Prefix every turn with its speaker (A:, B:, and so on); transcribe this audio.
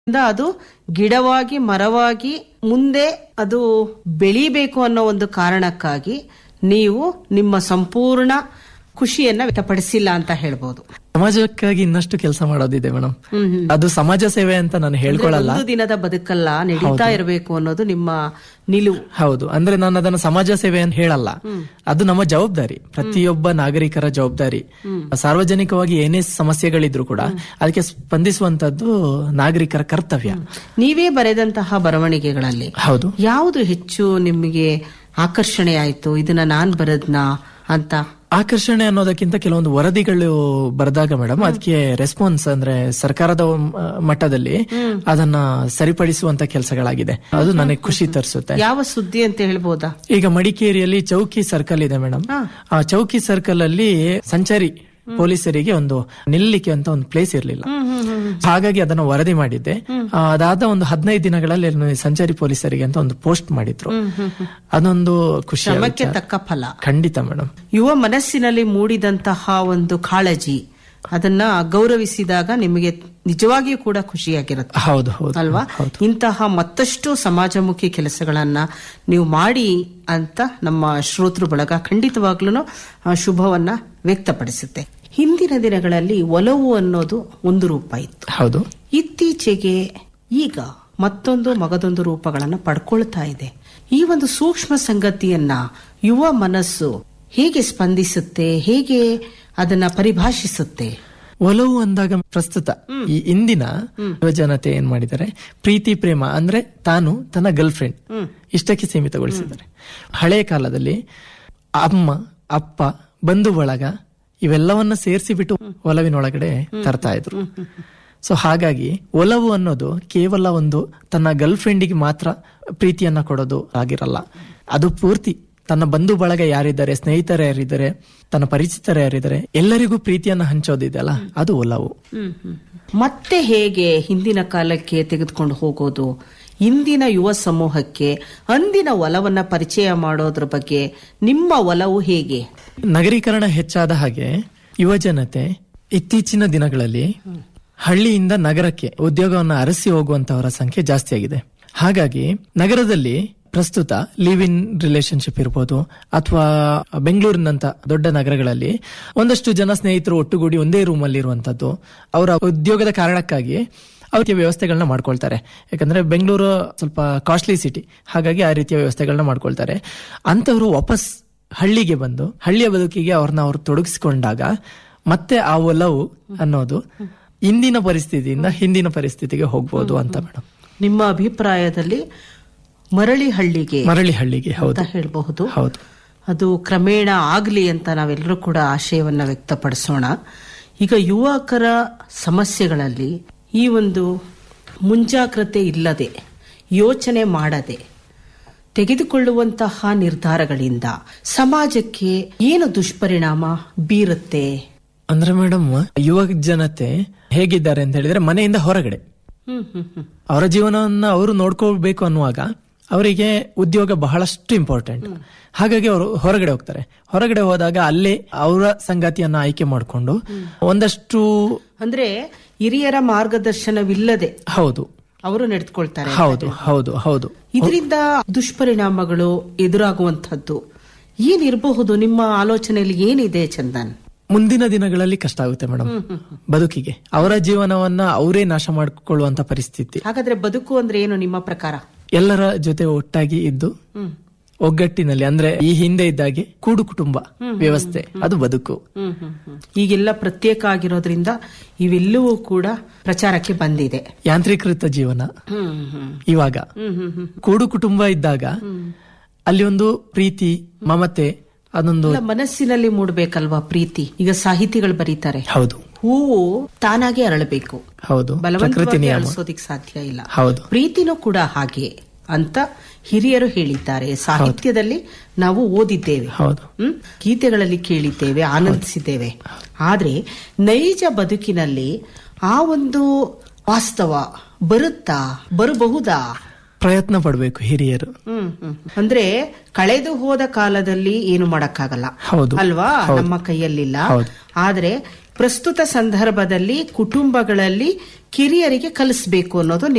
A: ಇಂದ ಅದು ಗಿಡವಾಗಿ ಮರವಾಗಿ ಮುಂದೆ ಅದು ಬೆಳಿಬೇಕು ಅನ್ನೋ ಒಂದು ಕಾರಣಕ್ಕಾಗಿ ನೀವು ನಿಮ್ಮ ಸಂಪೂರ್ಣ ಖುಷಿಯನ್ನ ವ್ಯಕ್ತಪಡಿಸಿಲ್ಲ ಅಂತ ಹೇಳ್ಬೋದು
B: ಸಮಾಜಕ್ಕಾಗಿ ಇನ್ನಷ್ಟು ಕೆಲಸ ಮಾಡೋದಿದೆ ಮೇಡಮ್
A: ಹ್ಮ್ ಹ್ಮ್.
B: ಅದು ಸಮಾಜ ಸೇವೆ ಅಂತ ನಾನು ಹೇಳ್ಕೊಳಲ್ಲ
A: ಒಂದು ದಿನದ ಬದುಕಲ್ಲ ನಡೀತಾ ಇರಬೇಕು ಅನ್ನೋದು ನಿಮ್ಮ ನಿಲುವು
B: ಹೌದು ಅಂದ್ರೆ ನಾನು ಅದನ್ನ ಸಮಾಜ ಸೇವೆ ಅಂತ ಹೇಳಲ್ಲ ಅದು ನಮ್ಮ ಜವಾಬ್ದಾರಿ ಪ್ರತಿಯೊಬ್ಬ ನಾಗರಿಕರ ಜವಾಬ್ದಾರಿ ಸಾರ್ವಜನಿಕವಾಗಿ ಏನೇ ಸಮಸ್ಯೆಗಳಿದ್ರು ಕೂಡ ಅದಕ್ಕೆ ಸ್ಪಂದಿಸುವಂತದ್ದು ನಾಗರಿಕರ ಕರ್ತವ್ಯ
A: ನೀವೇ ಬರೆದಂತಹ ಬರವಣಿಗೆಗಳಲ್ಲಿ
B: ಹೌದು
A: ಯಾವುದು ಹೆಚ್ಚು ನಿಮಗೆ ಆಕರ್ಷಣೆ ಆಯ್ತು ಇದನ್ನ ನಾನ್ ಬರದ್ನಾ ಅಂತ
B: ಆಕರ್ಷಣೆ ಅನ್ನೋದಕ್ಕಿಂತ ಕೆಲವೊಂದು ವರದಿಗಳು ಬರೆದಾಗ ಮೇಡಮ್ ಅದಕ್ಕೆ ರೆಸ್ಪಾನ್ಸ್ ಅಂದ್ರೆ ಸರ್ಕಾರದ ಮ- ಮಟ್ಟದಲ್ಲಿ ಅದನ್ನ ಸರಿಪಡಿಸುವಂತ ಕೆಲಸಗಳಾಗಿದೆ ಅದು ನನಗೆ ಖುಷಿ ತರಿಸುತ್ತೆ
A: ಯಾವ ಸುದ್ದಿ ಅಂತ ಹೇಳ್ಬೋದಾ
B: ಈಗ ಮಡಿಕೇರಿಯಲ್ಲಿ ಚೌಕಿ ಸರ್ಕಲ್ ಇದೆ ಮೇಡಮ್
A: ಹಾ.
B: ಆ ಚೌಕಿ ಸರ್ಕಲ್ ಅಲ್ಲಿ ಸಂಚಾರಿ ಪೊಲೀಸರಿಗೆ ಒಂದು ನಿಲ್ಲಿಕ್ಕೆ ಅಂತ ಒಂದು ಪ್ಲೇಸ್ ಇರಲಿಲ್ಲ ಹಾಗಾಗಿ ಅದನ್ನ ವರದಿ ಮಾಡಿದ್ದೆ ಆ, ಅದಾದ ಒಂದು ಹದಿನೈದು ದಿನಗಳಲ್ಲಿ ಅಲ್ಲಿ ಸಂಚಾರಿ ಪೊಲೀಸರಿಗೆ ಅಂತ ಒಂದು ಪೋಸ್ಟ್ ಮಾಡಿದ್ರು ಅದೊಂದು ಖುಷಿ
A: ಶ್ರಮಕ್ಕೆ ತಕ್ಕ ಫಲ
B: ಖಂಡಿತ ಮೇಡಮ್
A: ಯುವ ಮನಸ್ಸಿನಲ್ಲಿ ಮೂಡಿದಂತಹ ಒಂದು ಕಾಳಜಿ ಅದನ್ನ ಗೌರವಿಸಿದಾಗ ನಿಮಗೆ ನಿಜವಾಗಿಯೂ ಕೂಡ ಖುಷಿಯಾಗಿರುತ್ತೆ
B: ಹೌದು ಹೌದು
A: ಅಲ್ವಾ ಇಂತಹ ಮತ್ತಷ್ಟು ಸಮಾಜಮುಖಿ ಕೆಲಸಗಳನ್ನ ನೀವು ಮಾಡಿ ಅಂತ ನಮ್ಮ ಶ್ರೋತೃ ಬಳಗ ಖಂಡಿತವಾಗ್ಲೂ ಶುಭವನ್ನ ವ್ಯಕ್ತಪಡಿಸುತ್ತೆ ಹಿಂದಿನ ದಿನಗಳಲ್ಲಿ ಒಲವು ಅನ್ನೋದು ಒಂದು ರೂಪ ಇತ್ತು
B: ಹೌದು
A: ಇತ್ತೀಚೆಗೆ ಈಗ ಮತ್ತೊಂದು ಮಗದೊಂದು ರೂಪಗಳನ್ನ ಪಡ್ಕೊಳ್ತಾ ಇದೆ ಈ ಒಂದು ಸೂಕ್ಷ್ಮ ಸಂಗತಿಯನ್ನ ಯುವ ಮನಸ್ಸು ಹೇಗೆ ಸ್ಪಂದಿಸುತ್ತೆ ಹೇಗೆ ಅದನ್ನ ಪರಿಭಾಷಿಸುತ್ತೆ
B: ಒಲವು ಅಂದಾಗ ಪ್ರಸ್ತುತ ಈ ಇಂದಿನ ಯುವಜನತೆ ಏನ್ ಮಾಡಿದ್ದಾರೆ ಪ್ರೀತಿ ಪ್ರೇಮ ಅಂದ್ರೆ ತಾನು ತನ್ನ ಗರ್ಲ್ ಫ್ರೆಂಡ್ ಇಷ್ಟಕ್ಕೆ ಸೀಮಿತಗೊಳಿಸಿದ್ದಾರೆ ಹಳೆಯ ಕಾಲದಲ್ಲಿ ಅಮ್ಮ ಅಪ್ಪ ಬಂಧು ಬಳಗ ಇವೆಲ್ಲವನ್ನ ಸೇರಿಸಿ ಬಿಟ್ಟು ಒಲವಿನೊಳಗಡೆ ತರ್ತಾ ಇದ್ರು ಸೊ ಹಾಗಾಗಿ ಒಲವು ಅನ್ನೋದು ಕೇವಲ ಒಂದು ತನ್ನ ಗರ್ಲ್ ಫ್ರೆಂಡಿಗೆ ಮಾತ್ರ ಪ್ರೀತಿಯನ್ನ ಕೊಡೋದು ಆಗಿರಲ್ಲ ಅದು ಪೂರ್ತಿ ತನ್ನ ಬಂಧು ಬಳಗ ಯಾರಿದ್ದಾರೆ ಸ್ನೇಹಿತರು ಯಾರಿದ್ದಾರೆ ತನ್ನ ಪರಿಚಿತರು ಯಾರಿದ್ದಾರೆ ಎಲ್ಲರಿಗೂ ಪ್ರೀತಿಯನ್ನ ಹಂಚೋದಿದೆಯಲ್ಲ ಅದು ಒಲವು
A: ಮತ್ತೆ ಹೇಗೆ ಹಿಂದಿನ ಕಾಲಕ್ಕೆ ತೆಗೆದುಕೊಂಡು ಹೋಗೋದು ಇಂದಿನ ಯುವ ಸಮೂಹಕ್ಕೆ ಅಂದಿನ ಒಲವನ್ನ ಪರಿಚಯ ಮಾಡೋದ್ರ ಬಗ್ಗೆ ನಿಮ್ಮ ಒಲವು ಹೇಗೆ
B: ನಗರೀಕರಣ ಹೆಚ್ಚಾದ ಹಾಗೆ ಯುವ ಜನತೆ ಇತ್ತೀಚಿನ ದಿನಗಳಲ್ಲಿ ಹಳ್ಳಿಯಿಂದ ನಗರಕ್ಕೆ ಉದ್ಯೋಗವನ್ನು ಅರಸಿ ಹೋಗುವಂತವರ ಸಂಖ್ಯೆ ಜಾಸ್ತಿ ಆಗಿದೆ ಹಾಗಾಗಿ ನಗರದಲ್ಲಿ ಪ್ರಸ್ತುತ ಲಿವ್ ಇನ್ ರಿಲೇಶನ್ಶಿಪ್ ಇರ್ಬೋದು ಅಥವಾ ಬೆಂಗಳೂರಿನಂತ ದೊಡ್ಡ ನಗರಗಳಲ್ಲಿ ಒಂದಷ್ಟು ಜನ ಸ್ನೇಹಿತರು ಒಟ್ಟುಗೂಡಿ ಒಂದೇ ರೂಮ್ ಅಲ್ಲಿ ಇರುವಂತದ್ದು ಅವರ ಉದ್ಯೋಗದ ಕಾರಣಕ್ಕಾಗಿ ಅವರಿಗೆ ವ್ಯವಸ್ಥೆಗಳನ್ನ ಮಾಡ್ಕೊಳ್ತಾರೆ ಯಾಕಂದ್ರೆ ಬೆಂಗಳೂರು ಸ್ವಲ್ಪ ಕಾಸ್ಟ್ಲಿ ಸಿಟಿ ಹಾಗಾಗಿ ಆ ರೀತಿಯ ವ್ಯವಸ್ಥೆಗಳನ್ನ ಮಾಡ್ಕೊಳ್ತಾರೆ ಅಂತವರು ವಾಪಸ್ ಹಳ್ಳಿಗೆ ಬಂದು ಹಳ್ಳಿಯ ಬದುಕಿಗೆ ಅವ್ರನ್ನ ಅವ್ರು ತೊಡಗಿಸಿಕೊಂಡಾಗ ಮತ್ತೆ ಆ ಒಲವು ಅನ್ನೋದು ಇಂದಿನ ಪರಿಸ್ಥಿತಿಯಿಂದ ಹಿಂದಿನ ಪರಿಸ್ಥಿತಿಗೆ ಹೋಗ್ಬೋದು ಅಂತ ಮೇಡಮ್
A: ನಿಮ್ಮ ಅಭಿಪ್ರಾಯದಲ್ಲಿ ಮರಳಿ ಹಳ್ಳಿಗೆ
B: ಮರಳಿ ಹಳ್ಳಿಗೆ
A: ಅಂತ
B: ಹೌದು
A: ಹೇಳಬಹುದು
B: ಹೌದು
A: ಅದು ಕ್ರಮೇಣ ಆಗ್ಲಿ ಅಂತ ನಾವೆಲ್ಲರೂ ಕೂಡ ಆಶಯವನ್ನ ವ್ಯಕ್ತಪಡಿಸೋಣ ಈಗ ಯುವಕರ ಸಮಸ್ಯೆಗಳಲ್ಲಿ ಈ ಒಂದು ಮುಂಜಾಗ್ರತೆ ಇಲ್ಲದೆ ಯೋಚನೆ ಮಾಡದೆ ತೆಗೆದುಕೊಳ್ಳುವಂತಹ ನಿರ್ಧಾರಗಳಿಂದ ಸಮಾಜಕ್ಕೆ ಏನು ದುಷ್ಪರಿಣಾಮ ಬೀರುತ್ತೆ
B: ಅಂದ್ರೆ ಮೇಡಮ್ ಯುವ ಜನತೆ ಹೇಗಿದ್ದಾರೆ ಅಂತ ಹೇಳಿದ್ರೆ ಮನೆಯಿಂದ ಹೊರಗಡೆ
A: ಹ್ಮ್ ಹ್ಮ್ ಹ್ಮ್
B: ಅವರ ಜೀವನವನ್ನ ಅವರು ನೋಡ್ಕೋಬೇಕು ಅನ್ನುವಾಗ ಅವರಿಗೆ ಉದ್ಯೋಗ ಬಹಳಷ್ಟು ಇಂಪಾರ್ಟೆಂಟ್ ಹಾಗಾಗಿ ಅವರು ಹೊರಗಡೆ ಹೋಗ್ತಾರೆ ಹೊರಗಡೆ ಹೋದಾಗ ಅಲ್ಲೇ ಅವರ ಸಂಗಾತಿಯನ್ನ ಆಯ್ಕೆ ಮಾಡಿಕೊಂಡು ಒಂದಷ್ಟು
A: ಅಂದ್ರೆ ಹಿರಿಯರ ಮಾರ್ಗದರ್ಶನವಿಲ್ಲದೆ
B: ಹೌದು
A: ಅವರು ನಡೆದುಕೊಳ್ತಾರೆ
B: ಹೌದು ಹೌದು ಹೌದು
A: ಇದರಿಂದ ದುಷ್ಪರಿಣಾಮಗಳು ಎದುರಾಗುವಂತಹದ್ದು ಏನಿರಬಹುದು ನಿಮ್ಮ ಆಲೋಚನೆಯಲ್ಲಿ ಏನಿದೆ ಚಂದನ್
B: ಮುಂದಿನ ದಿನಗಳಲ್ಲಿ ಕಷ್ಟ ಆಗುತ್ತೆ ಮೇಡಮ್ ಬದುಕಿಗೆ ಅವರ ಜೀವನವನ್ನ ಅವರೇ ನಾಶ ಮಾಡಿಕೊಳ್ಳುವಂತ ಪರಿಸ್ಥಿತಿ
A: ಹಾಗಾದ್ರೆ ಬದುಕು ಅಂದ್ರೆ ಏನು ನಿಮ್ಮ ಪ್ರಕಾರ
B: ಎಲ್ಲರ ಜೊತೆ ಒಟ್ಟಾಗಿ ಇದ್ದು ಒಗ್ಗಟ್ಟಿನಲ್ಲಿ ಅಂದ್ರೆ ಈ ಹಿಂದೆ ಇದ್ದಾಗೆ ಕೂಡು ಕುಟುಂಬ ವ್ಯವಸ್ಥೆ ಅದು ಬದುಕು
A: ಈಗೆಲ್ಲ ಪ್ರತ್ಯೇಕ ಆಗಿರೋದ್ರಿಂದ ಇವೆಲ್ಲವೂ ಕೂಡ ಪ್ರಚಾರಕ್ಕೆ ಬಂದಿದೆ
B: ಯಾಂತ್ರೀಕೃತ ಜೀವನ
A: ಹ್ಮ್ ಹ್ಮ್
B: ಇವಾಗ
A: ಹ್ಮ್ ಹ್ಮ್ ಹ್ಮ್
B: ಕೂಡು ಕುಟುಂಬ ಇದ್ದಾಗ ಅಲ್ಲಿ ಒಂದು ಪ್ರೀತಿ ಮಮತೆ ಅದೊಂದು
A: ಅಲ್ಲ, ಮನಸ್ಸಿನಲ್ಲಿ ಮೂಡ್ಬೇಕಲ್ವಾ ಪ್ರೀತಿ ಈಗ ಸಾಹಿತಿಗಳು ಬರೀತಾರೆ
B: ಹೌದು
A: ಹೂವು ತಾನಾಗೆ ಅರಳಬೇಕು
B: ಹೌದು ಪ್ರಕೃತಿ
A: ಬಲವಂತವಾಗಿ
B: ನಿಯಮ
A: ಅರಳಿಸೋದಿಕ್ ಸಾಧ್ಯ ಇಲ್ಲ
B: ಹೌದು
A: ಪ್ರೀತಿನೂ ಕೂಡ ಹಾಗೆ ಅಂತ ಹಿರಿಯರು ಹೇಳಿದ್ದಾರೆ ಸಾಹಿತ್ಯದಲ್ಲಿ ನಾವು ಓದಿದ್ದೇವೆ
B: ಹೌದು
A: ಹ್ಮ್? ಗೀತೆಗಳಲ್ಲಿ ಕೇಳಿದ್ದೇವೆ ಆನಂದಿಸಿದ್ದೇವೆ ಆದ್ರೆ ನೈಜ ಬದುಕಿನಲ್ಲಿ ಆ ಒಂದು ವಾಸ್ತವ ಬರುತ್ತಾ ಬರಬಹುದಾ
B: ಪ್ರಯತ್ನ ಪಡಬೇಕು ಹಿರಿಯರು
A: ಹ್ಮ್ ಹ್ಮ್. ಅಂದ್ರೆ ಕಳೆದು ಹೋದ ಕಾಲದಲ್ಲಿ ಏನು ಮಾಡಕ್ಕಾಗಲ್ಲ
B: ಹೌದು
A: ಅಲ್ವಾ ನಮ್ಮ ಕೈಯಲ್ಲಿಲ್ಲ
B: ಹೌದು.
A: ಆದ್ರೆ ಪ್ರಸ್ತುತ ಸಂದರ್ಭದಲ್ಲಿ ಕುಟುಂಬಗಳಲ್ಲಿ ಕಿರಿಯರಿಗೆ ಕಲಿಸ್ಬೇಕು ಅನ್ನೋದು